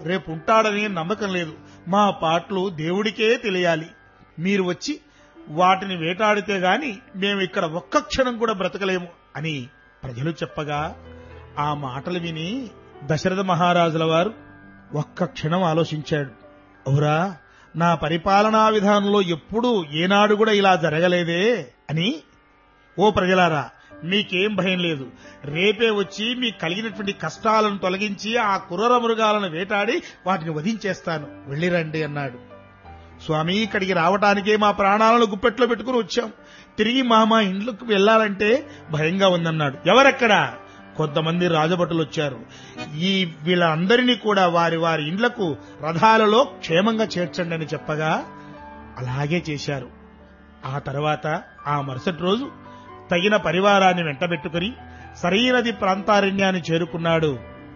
రేపు ఉంటాడని నమ్మకం లేదు మా పాటలు దేవుడికే తెలియాలి మీరు వచ్చి వాటిని వేటాడితే గాని మేము ఇక్కడ ఒక్క క్షణం కూడా బ్రతకలేము అని ప్రజలు చెప్పగా ఆ మాటలు విని దశరథ మహారాజుల వారు ఒక్క క్షణం ఆలోచించాడు ఔరా నా పరిపాలనా విధానంలో ఎప్పుడూ ఏనాడు కూడా ఇలా జరగలేదే అని ఓ ప్రజలారా మీకేం భయం లేదు రేపే వచ్చి మీకు కలిగినటువంటి కష్టాలను తొలగించి ఆ కుర్ర మృగాలను వేటాడి వాటిని వధించేస్తాను వెళ్ళిరండి అన్నాడు స్వామి ఇక్కడికి రావటానికే మా ప్రాణాలను గుప్పెట్లో పెట్టుకుని వచ్చాం తిరిగి మా మా ఇండ్లకు వెళ్ళాలంటే భయంగా ఉందన్నాడు ఎవరెక్కడా కొంతమంది రాజభటులు వచ్చారు ఈ వీళ్ళందరినీ కూడా వారి వారి ఇండ్లకు రథాలలో క్షేమంగా చేర్చండి అని చెప్పగా అలాగే చేశారు ఆ తర్వాత ఆ మరుసటి రోజు తగిన పరివారాన్ని వెంటబెట్టుకుని సరైనది ప్రాంతారణ్యాన్ని చేరుకున్నాడు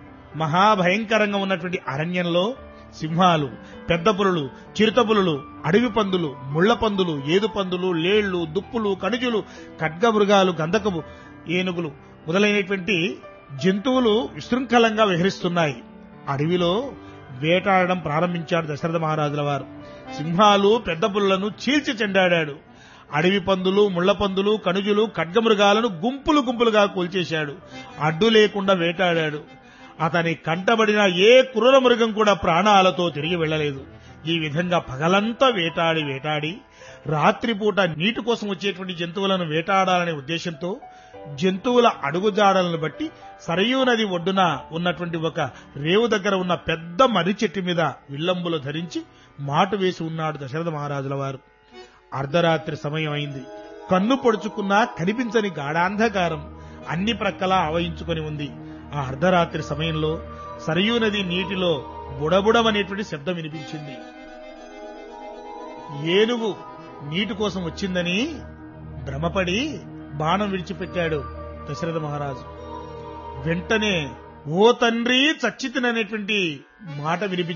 మహాభయంకరంగా ఉన్నటువంటి అరణ్యంలో సింహాలు పెద్ద పులులు చిరుతపులులు అడవి పందులు ముళ్ల పందులు ఏదు పందులు లేళ్లు దుప్పులు కణుజులు ఖడ్గమృగాలు గంధకము ఏనుగులు మొదలైనటువంటి జంతువులు విశృంఖలంగా విహరిస్తున్నాయి అడవిలో వేటాడడం ప్రారంభించాడు దశరథ మహారాజుల వారు సింహాలు పెద్ద పులులను చీల్చి చెండాడాడు అడవి పందులు ముళ్ల పందులు కణుజులు ఖడ్గమృగాలను గుంపులు గుంపులుగా కూల్చేశాడు అడ్డు లేకుండా వేటాడాడు అతని కంటబడిన ఏ క్రూర మృగం కూడా ప్రాణాలతో తిరిగి వెళ్ళలేదు ఈ విధంగా పగలంతా వేటాడి వేటాడి రాత్రిపూట నీటి కోసం వచ్చేటువంటి జంతువులను వేటాడాలనే ఉద్దేశంతో జంతువుల అడుగుజాడలను బట్టి సరయూ నది ఒడ్డున ఉన్నటువంటి ఒక రేవు దగ్గర ఉన్న పెద్ద మర్రి చెట్టు మీద విల్లంబులు ధరించి మాటు వేసి ఉన్నాడు దశరథ మహారాజుల వారు అర్ధరాత్రి సమయం అయింది కన్ను పొడుచుకున్నా కనిపించని గాఢాంధకారం అన్ని ప్రక్కలా ఆవహించుకొని ఉంది ఆ అర్ధరాత్రి సమయంలో సరయూ నది నీటిలో బుడబుడమనేటువంటి శబ్దం వినిపించింది ఏనుగు నీటి కోసం వచ్చిందని భ్రమపడి బాణం విడిచిపెట్టాడు దశరథ మహారాజు వెంటనే ఓ తండ్రి చచ్చితిననేటువంటి మాట వినిపించింది